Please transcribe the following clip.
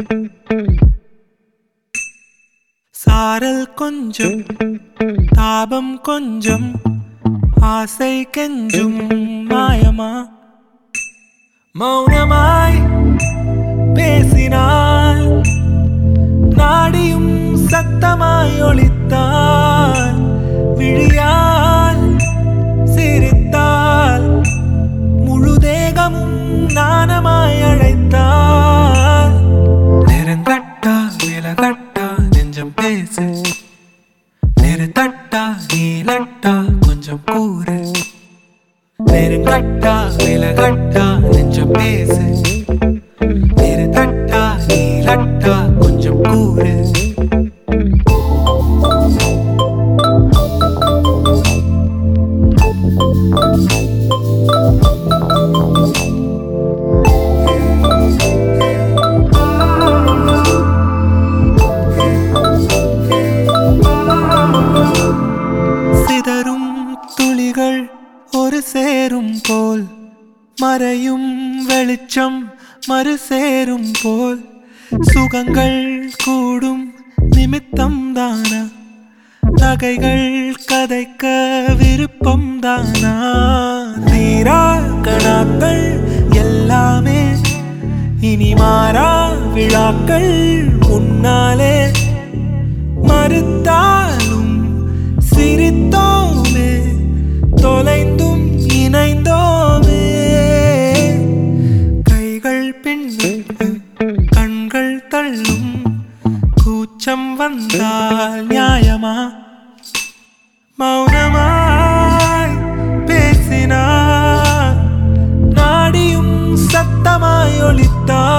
சாரல் கொஞ்சம் தாபம் கொஞ்சம் ஆசை கெஞ்சும் மாயமா மௌனமாய் பேசினாள் நாடியும் சத்தமாய் ஒளித்தாள் விழியால் சிரித்தாள் முழு தேகமும் நாணமாய் அழைத்தாள் நெருங்கட்டா விலகட்டா நெஞ்சம் பேசு நெருத்தட்டா நீலட்டா கொஞ்சம் கூறு நெருங்கட்டா விலகட்டா நெஞ்சம் பேசு நெருத்தட்டா நீலட்டா கொஞ்சம் கூறு சிதறும் துளிகள் ஒரு சேரும் போல் மறையும் வெளிச்சம் மறு சேரும் போல் சுகங்கள் கூடும் நிமித்தம் தானா நகைகள் கதைக்க விருப்பம் தானா தீரா கணாக்கள் எல்லாமே இனி மாறா விழாக்கள் உன்னாலே மறுத்தாலும் சிரித்தோமே தொலைந்தும் இணைந்தோமே கைகள் பின்னுக்கு கண்கள் தள்ளும் கூச்சம் வந்தால் நியாயமா மௌனமாய் பேசினார் நாடியும் சத்தமாய் ஒலித்தார்